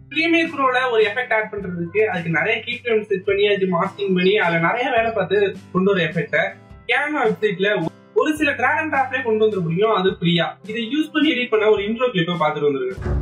premier ப்ரோல ஒரு effect add பண்றதுக்கு அதுக்கு நிறைய கீ ஃப்ரேம் செட் பண்ணி அது மாஸ்கிங் பண்ணி அதுல நிறைய வேலை பார்த்து கொண்டு வர எஃபெக்ட கேமரா வெப்சைட்ல ஒரு சில டிராக் அண்ட் டிராப்லயே கொண்டு வந்துட முடியும் அது ஃப்ரீயா இதை யூஸ் பண்ணி எடிட் பண்ண ஒரு இன்ட்ரோ கிளிப்பை பார்த்துட்டு வந்துருங்க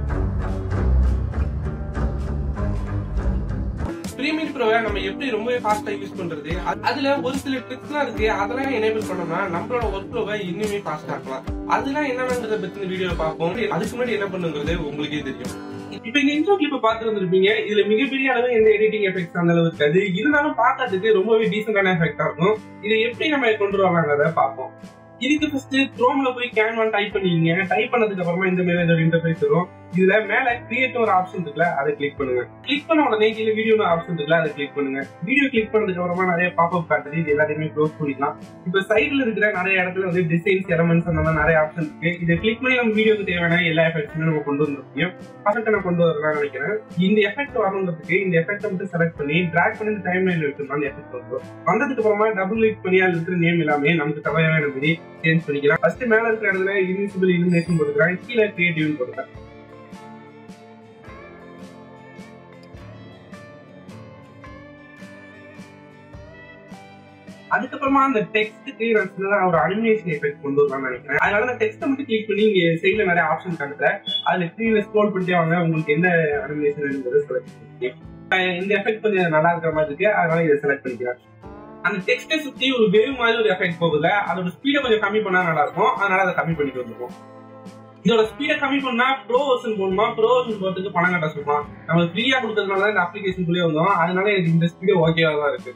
ப்ரீமியர் ப்ரோவை நம்ம எப்படி ரொம்பவே ஃபாஸ்டா யூஸ் பண்றது அது- அதுல ஒரு சில ட்ரிக்ஸ்லாம் இருக்கு அதெல்லாம் எனேபிள் பண்ணோம்னா நம்மளோட ஒர்க் ப்ரோவை இன்னுமே ஃபாஸ்டா ஆக்கலாம் அதெல்லாம் என்னன்றத பத்தி வீடியோல பார்ப்போம் அதுக்கு முன்னாடி என்ன பண்ணுங்கிறது உங்களுக்கே தெரியும் இப்ப இந்த இன்ட்ரோ கிளிப்ப பார்த்து வந்திருப்பீங்க இதுல மிகப்பெரிய அளவு எந்த எடிட்டிங் எஃபெக்ட்ஸ் அந்த அளவு இருக்காது இருந்தாலும் பார்க்கறதுக்கு ரொம்பவே டீசென்டான எஃபெக்டா இருக்கும் இதை எப்படி நம்ம கொண்டு வரலாங்கிறத பார்ப்போம் இதுக்கு ஃபர்ஸ்ட் குரோம்ல போய் கேன்வான் டைப் பண்ணிக்கீங்க டைப் பண்ணதுக்கு அப்புறமா இந்த மாதிரி ஏதோ இன்டர்ஃபேஸ் வரும் இதுல மேல கிரியேட் ஒரு ஆப்ஷன் இருக்குல்ல அதை கிளிக் பண்ணுங்க கிளிக் பண்ண உடனே கீழே வீடியோ ஆப்ஷன் இருக்குல்ல அதை கிளிக் பண்ணுங்க வீடியோ கிளிக் பண்ணதுக்கு அப்புறமா நிறைய பாப்அப் காட்டுது இது எல்லாத்தையுமே க்ளோஸ் பண்ணிக்கலாம் இப்ப சைடுல இருக்கிற நிறைய இடத்துல வந்து டிசைன்ஸ் எலமெண்ட்ஸ் அந்த மாதிரி நிறைய ஆப்ஷன் இருக்கு இதை கிளிக் பண்ணி நம்ம வீடியோக்கு தேவையான எல்லா எஃபெக்ட்ஸுமே நம்ம கொண்டு வர முடியும் பர்ஃபெக்டா நான் கொண்டு வரலாம்னு நினைக்கிறேன் இந்த எஃபெக்ட் வரணுங்கிறதுக்கு இந்த எஃபெக்ட் மட்டும் செலக்ட் பண்ணி டிராக் பண்ணி டைம் லைன்ல எடுத்துக்கலாம் அந்த எஃபெக்ட் வந்துடும் வந்ததுக்கு அப்புறமா டபுள் கிளிக் பண்ணி அதுல இருக்கிற நேம் எல்லாமே நமக்கு தேவையான மாதிரி சேஞ்ச் பண்ணிக்கலாம் ஃபர்ஸ்ட் மேல இருக்கிற இடத்துல இன்விசிபிள் இலுமினேஷன் போட்டுக்கிறேன் கீழே கிரியேட்டிவ் போட்டுக்கிறேன் அதுக்கப்புறமா அந்த டெக்ஸ்ட்டுக்கு நான் சின்னதா ஒரு அனிமேஷன் எஃபெக்ட் கொண்டு வரலாம்னு நினைக்கிறேன் அதனால அந்த டெக்ஸ்ட்டை மட்டும் கிளிக் பண்ணி இங்க சைட்ல நிறைய ஆப்ஷன் காட்டுற அதுல கீழே ஸ்க்ரோல் பண்ணிட்டே வாங்க உங்களுக்கு என்ன அனிமேஷன் செலக்ட் பண்ணிக்கீங்க அஹ் இந்த எஃபெக்ட் கொஞ்சம் நல்லா இருக்கிற மாதிரி இருக்கு அதனால இதை செலக்ட் பண்ணிக்கிறேன் அந்த டெக்ஸ்ட்டை சுத்தி ஒரு வேவ் மாதிரி ஒரு எஃபெக்ட் போகுதுல அதோட ஸ்பீடை கொஞ்சம் கம்மி பண்ணா நல்லா இருக்கும் அதனால அதை கம்மி பண்ணிட்டு வந்துருவோம் இதோட ஸ்பீடை கம்மி பண்ணா ப்ரோ வெர்ஷன் போகணுமா ப்ரோ வெர்ஷன் போறதுக்கு பணம் கட்ட சொல்லுமா நம்ம ஃப்ரீயா கொடுக்கறதுனால தான் இந்த அப்ளிகேஷன் குள்ளே வந்தோம் அதனால எனக்கு இந்த ஸ்பீடு ஓகேவா தான் இருக்கு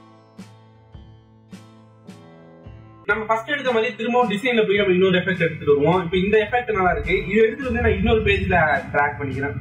நம்ம ஃபர்ஸ்ட் எடுத்த மாதிரி திரும்பவும் டிசைன்ல போய் நம்ம இன்னொரு எஃபெக்ட் எடுத்துட்டு வருவோம் இப்போ இந்த எஃபெக்ட் நல்லா இருக்கு இது எடுத்துட்டு வந்து நான் இன்னொரு பேஜ்ல ட்ராக் பண்ணிக்கிறேன்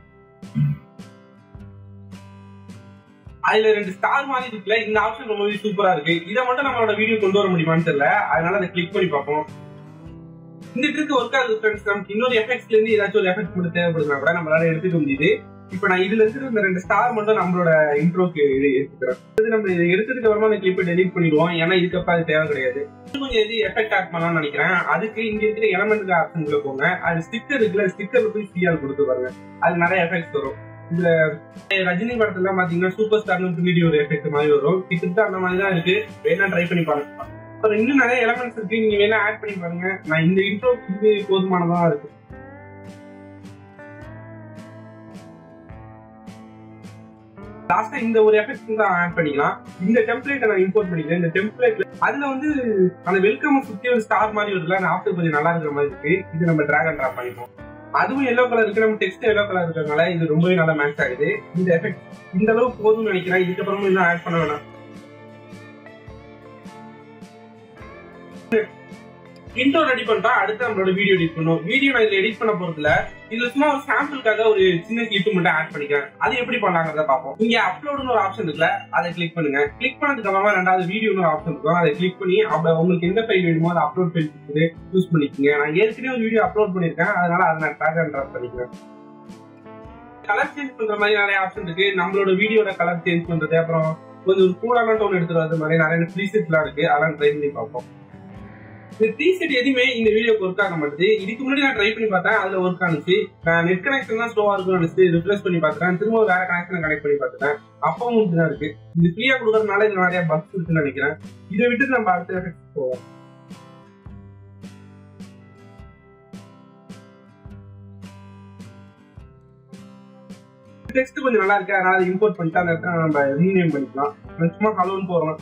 அதுல ரெண்டு ஸ்டார் மாதிரி இருக்குல்ல இந்த ஆப்ஷன் ரொம்பவே சூப்பரா இருக்கு இதை மட்டும் நம்மளோட வீடியோ கொண்டு வர முடியுமான்னு தெரியல அதனால அதை கிளிக் பண்ணி பார்ப்போம் இந்த ட்ரிக் ஒர்க் ஆகுது ஃப்ரெண்ட்ஸ் நமக்கு இன்னொரு எஃபெக்ட்ஸ்ல இருந்து ஏதாச்சும் ஒரு எஃபெக்ட் மட்டும் தேவைப்படுதுனா கூட நம்மளால எடுத்துக்க முடியுது இப்போ நான் இதுல இருக்கிற இந்த ரெண்டு ஸ்டார் மட்டும் நம்மளோட இன்ட்ரோக்கு எடுத்துக்கிறேன் இது நம்ம இதை எடுத்ததுக்கு அப்புறமா அந்த கிளிப்பை டெலீட் பண்ணிடுவோம் ஏன்னா இதுக்கப்புறம் அது தேவை கிடையாது இன்னும் கொஞ்சம் எது எஃபெக்ட் ஆட் பண்ணலாம்னு நினைக்கிறேன் அதுக்கு இங்க இருக்கிற எலமெண்ட் ஆப்ஷன்ல போங்க அது ஸ்டிக்கர் இருக்குல்ல ஸ்டிக்கர்ல போய் சிஆர் கொடுத்து பாருங்க அது நிறைய எஃபெக்ட்ஸ் வரும் இதுல ரஜினி படத்துல பாத்தீங்கன்னா சூப்பர் ஸ்டார்னு பின்னாடி ஒரு எஃபெக்ட் மாதிரி வரும் கிட்டத்தட்ட அந்த மாதிரி தான் இருக்கு வேணா ட்ரை பண்ணி பாருங்க அப்புறம் இன்னும் நிறைய எலமெண்ட்ஸ் இருக்கு நீங்க வேணா ஆட் பண்ணி பாருங்க நான் இந்த இன்ட்ரோ இது போதுமானதா இருக்கு லாஸ்டா இந்த ஒரு எஃபெக்ட் தான் ஆட் பண்ணிக்கலாம் இந்த டெம்ப்ளேட்டை நான் இம்போர்ட் பண்ணிக்கிறேன் இந்த டெம்ப்ளேட்ல அதுல வந்து அந்த வெல்கம் சுத்தி ஒரு ஸ்டார் மாதிரி வருதுல அந்த ஆப்ஷன் கொஞ்சம் நல்லா இருக்கிற மாதிரி இருக்கு இது நம்ம டிராக் அண்ட் ட்ராப் பண்ணிப்போம் அதுவும் எல்லோ கலர் இருக்கு நம்ம டெக்ஸ்ட் எல்லோ கலர் இருக்கிறதுனால இது ரொம்பவே நல்லா மேட்ச் ஆகுது இந்த எஃபெக்ட் இந்த அளவுக்கு போதும்னு நினைக்கிறேன் இதுக்கப்புறமும் இன்னும் ஆட் பண்ண வேணாம் இன்ட்ரோ ரெடி பண்ணிட்டா அடுத்து நம்மளோட வீடியோ எடிட் பண்ணும் வீடியோ நான் இதுல எடிட் பண்ண போறதுல இதுல சும்மா ஒரு சாம்பிளுக்காக ஒரு சின்ன கிளிப் மட்டும் ஆட் பண்ணிக்கிறேன் அது எப்படி பண்ணலாங்கிறத பார்ப்போம் இங்க அப்லோடுன்னு ஒரு ஆப்ஷன் இருக்குல்ல அதை கிளிக் பண்ணுங்க கிளிக் பண்ணதுக்கு அப்புறமா ரெண்டாவது வீடியோன்னு ஒரு ஆப்ஷன் இருக்கும் அதை கிளிக் பண்ணி அப்ப உங்களுக்கு எந்த ஃபைல் வேணுமோ அதை அப்லோட் ஃபைல் கொடுத்து யூஸ் பண்ணிக்கோங்க நான் ஏற்கனவே ஒரு வீடியோ அப்லோட் பண்ணிருக்கேன் அதனால அதை நான் ட்ராக் அண்ட் ட்ராப் பண்ணிக்கிறேன் கலர் சேஞ்ச் பண்ற மாதிரி நிறைய ஆப்ஷன் இருக்கு நம்மளோட வீடியோட கலர் சேஞ்ச் பண்றது அப்புறம் கொஞ்சம் ஒரு கூலான டோன் எடுத்துட்டு வரது மாதிரி நிறைய ப்ரீசெட்லாம் இருக்கு அதெல்லாம் ட்ரை பண்ணி பார்ப்போம் இந்த ப்ரீசெட் எதுவுமே இந்த வீடியோக்கு ஒர்க் ஆக மாட்டேது இதுக்கு முன்னாடி நான் ட்ரை பண்ணி பார்த்தேன் அதுல ஒர்க் ஆனிச்சு நான் நெட் கனெக்ஷன் தான் ஸ்லோவா இருக்கும்னு நினைச்சு ரிப்ளேஸ் பண்ணி பார்த்துட்டேன் திரும்ப வேற கனெக்ஷன் கனெக்ட் பண்ணி பார்த்துட்டேன் அப்பவும் இப்படிதான் இருக்கு இது ஃப்ரீயா கொடுக்கறதுனால இதுல நிறைய பக்ஸ் இருக்குன்னு நினைக்கிறேன் இதை விட்டு நம்ம அடுத்த எஃபெக்ட் போவோம் டெக்ஸ்ட் கொஞ்சம் நல்லா இருக்கு அதனால இம்போர்ட் பண்ணிட்டு அந்த இடத்துல நம்ம ரீநேம் பண்ணிக்கலாம் நான் சும்மா ஹலோன்னு போறோம்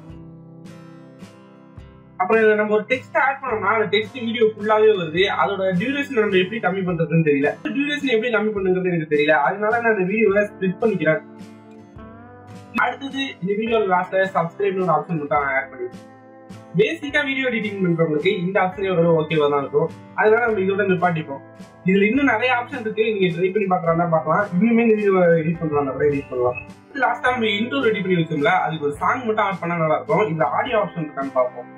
அப்புறம் இதுல நம்ம ஒரு டெக்ஸ்ட் ஆட் பண்ணோம்னா அந்த டெக்ஸ்ட் வீடியோ ஃபுல்லாவே வருது அதோட டியூரேஷன் நம்ம எப்படி கம்மி பண்றதுன்னு தெரியல டியூரேஷன் எப்படி கம்மி பண்ணுங்கிறது எனக்கு தெரியல அதனால நான் இந்த வீடியோவை ஸ்ப்ளிட் பண்ணிக்கிறேன் அடுத்தது இந்த வீடியோல லாஸ்ட்ல சப்ஸ்கிரைப்னு ஒரு ஆப்ஷன் மட்டும் ஆட் பண்ணிருக்கேன் பேசிக்கா வீடியோ எடிட்டிங் பண்றவங்களுக்கு இந்த ஆப்ஷனே ஓரளவு ஓகேவா தான் இருக்கும் அதனால நம்ம இதோட நிப்பாட்டிப்போம் இதுல இன்னும் நிறைய ஆப்ஷன் இருக்கு நீங்க ட்ரை பண்ணி பாக்குறதா பார்க்கலாம் இன்னுமே இந்த வீடியோ எடிட் பண்ணலாம் கூட எடிட் பண்ணலாம் லாஸ்ட் நம்ம இன்ட்ரோ ரெடி பண்ணி வச்சோம்ல அதுக்கு ஒரு சாங் மட்டும் ஆட் பண்ணா நல்லா இருக்கும் இந்த ஆடியோ ஆப்ஷன் இருக்கான்னு பார்ப்போம்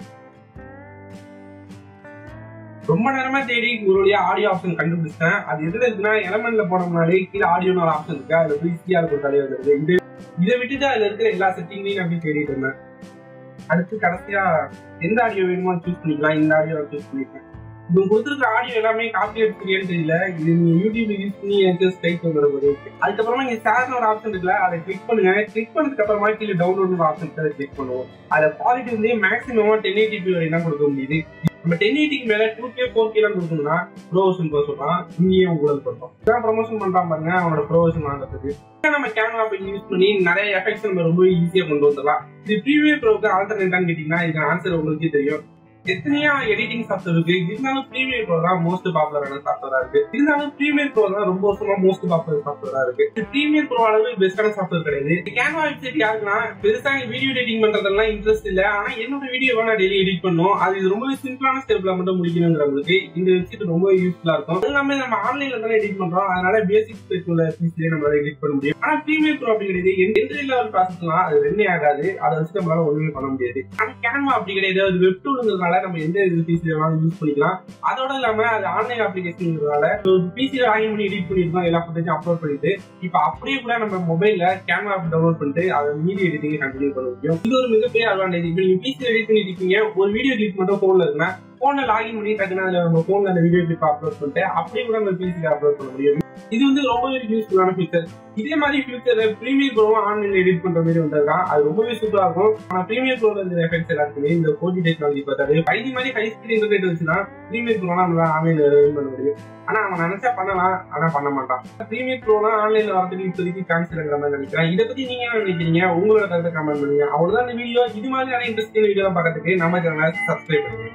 ரொம்ப நேரமா தேடி ஒரு வழியா ஆடியோ ஆப்ஷன் கண்டுபிடிச்சேன் அது எதுல இருக்குன்னா எலமெண்ட்ல போனோம்னாலே கீழே ஆடியோன்னு ஒரு ஆப்ஷன் இருக்கு அதுல போய் சிஆர் கொடுத்தாலே வந்துருது இது இதை விட்டுட்டு அதுல இருக்கிற எல்லா செட்டிங்லையும் நான் அப்படியே தேடிட்டு இருந்தேன் அடுத்து கடைசியா எந்த ஆடியோ வேணுமோ சூஸ் பண்ணிக்கலாம் இந்த ஆடியோ சூஸ் பண்ணிருக்கேன் இப்போ கொடுத்துருக்க ஆடியோ எல்லாமே காப்பி எடுத்துக்கிறியான்னு தெரியல இது நீங்க யூடியூப்ல யூஸ் பண்ணி எனக்கு ஸ்ட்ரைக் வந்துட போது அதுக்கப்புறமா இங்க ஷேர்னு ஒரு ஆப்ஷன் இருக்குல்ல அதை கிளிக் பண்ணுங்க கிளிக் பண்ணதுக்கு அப்புறமா கீழே டவுன்லோட் ஆப்ஷன் அதை கிளிக் பண்ணுவோம் அதை குவாலிட்டி வந்து மேக்ஸிமம் டென் எயிட்டி வரை தான் கொடுக்க முடியுது நம்ம டென் எயிட்டிக்கு மேல டூ கே ஃபோர் கேலாம் கொடுக்கணும்னா ப்ரோவர்ஷன் போக சொல்றான் இங்கேயே கூட கொடுத்தோம் இதான் ப்ரொமோஷன் பண்றான் பாருங்க அவனோட ப்ரோவர்ஷன் வாங்குறதுக்கு நம்ம கேன்வா யூஸ் பண்ணி நிறைய எஃபெக்ட்ஸ் நம்ம ரொம்ப ஈஸியா கொண்டு வந்துடலாம் இது ப்ரீமியர் ப்ரோக்கு ஆல்டர்னேட்டான்னு கேட்டீங்கன்னா இதுக்கு ஆன்சர் உங்களுக்கே தெரியும் எத்தனையோ எடிட்டிங் சாஃப்ட்வேர் இருக்கு இருந்தாலும் ப்ரீமியர் ப்ரோ தான் மோஸ்ட் பாப்புலரான சாஃப்ட்வேரா இருக்கு இருந்தாலும் ப்ரீமியர் ப்ரோ தான் ரொம்ப வருஷமா மோஸ்ட் பாப்புலர் சாஃப்ட்வேரா இருக்கு இது ப்ரீமியர் ப்ரோ அளவு பெஸ்டான சாஃப்ட்வேர் கிடையாது கேன்வா வெப்சைட் யாருக்குன்னா பெருசா வீடியோ எடிட்டிங் பண்றதெல்லாம் இன்ட்ரெஸ்ட் இல்ல ஆனா என்னோட வீடியோ நான் டெய்லி எடிட் பண்ணும் அது இது ரொம்ப சிம்பிளான ஸ்டெப்ல மட்டும் முடிக்கணுங்கிறவங்களுக்கு இந்த வெப்சைட் ரொம்ப யூஸ்ஃபுல்லா இருக்கும் அது இல்லாம நம்ம ஆன்லைன்ல தானே எடிட் பண்றோம் அதனால பேசிக் ஸ்பெக் உள்ள பீஸ்லயே நம்மளால எடிட் பண்ண முடியும் ஆனா ப்ரீமியர் ப்ரோ அப்படி கிடையாது என்ட்ரி லெவல் ப்ராசஸ்லாம் அது ரெண்டே ஆகாது அதை வச்சு நம்மளால ஒண்ணுமே பண்ண முடியாது ஆனா கேன்வா அப்படி கிடையாது அது வெப் டூலுங்கிறதுனால நம்ம எந்த பிசில வேணாலும் யூஸ் பண்ணிக்கலாம் அதோட இல்லாம அது ஆன்லைன் அப்ளிகேஷன்ங்கிறதால பிசில லாகின் பண்ணி எடிட் பண்ணிருக்கோம் எல்லா ஃபுட்டேஜும் அப்லோட் பண்ணிட்டு இப்ப அப்படியே கூட நம்ம மொபைல்ல கேமரா டவுன்லோட் பண்ணிட்டு அதை மீடியா எடிட்டிங் கண்டினியூ பண்ண முடியும் இது ஒரு மிகப்பெரிய அட்வான்டேஜ் இப்போ நீங்க பிசில எடிட் பண்ணிட்டு இருக்கீங்க ஒரு வீடியோ கிளிக் மட்டும் போன்ல இருக்குன்னா போன்ல லாகின் பண்ணி டக்குனு அதுல நம்ம போன்ல அந்த வீடியோ கிளிப் அப்லோட் பண்ணிட்டு அப்படியே கூட நம்ம பிசில அப்லோட் பண்ண முடியும் இது வந்து ரொம்பவே யூஸ்ஃபுல்லான ஃபீச்சர் இதே மாதிரி ஃபியூச்சர்ல ப்ரீமியர் ப்ரோ ஆன்லைன்ல எடிட் பண்ற மாதிரி வந்திருக்கான் அது ரொம்பவே சூப்பரா இருக்கும் ஆனா ப்ரீமியர் ப்ரோல இருந்த எஃபெக்ட்ஸ் எல்லாத்துக்குமே இந்த ஃபோர் ஜி டெக்னாலஜி பார்த்தாரு ஃபைவ் ஜி மாதிரி ஹை ஸ்பீட் இன்டர்நெட் வச்சுன்னா ப்ரீமியர் ப்ரோலாம் நம்மளால ஆன்லைன்ல ரன் பண்ண முடியும் ஆனா அவன் நினைச்சா பண்ணலாம் ஆனா பண்ண மாட்டான் ப்ரீமியர் ப்ரோலாம் ஆன்லைன்ல வரதுக்கு இப்போதைக்கு சான்ஸ் இருக்கிற மாதிரி நினைக்கிறேன் இதை பத்தி நீங்க என்ன நினைக்கிறீங்க உங்களோட கருத்தை கமெண்ட் பண்ணுங்க அவ்வளவுதான் இந்த வீடியோ இது மாதிரி நிறைய இன்ட்ரெஸ்டிங் வீடியோ பார்க்கறதுக்கு நம்ம சேனலை சப்ஸ்கிரைப் பண்ணுங்க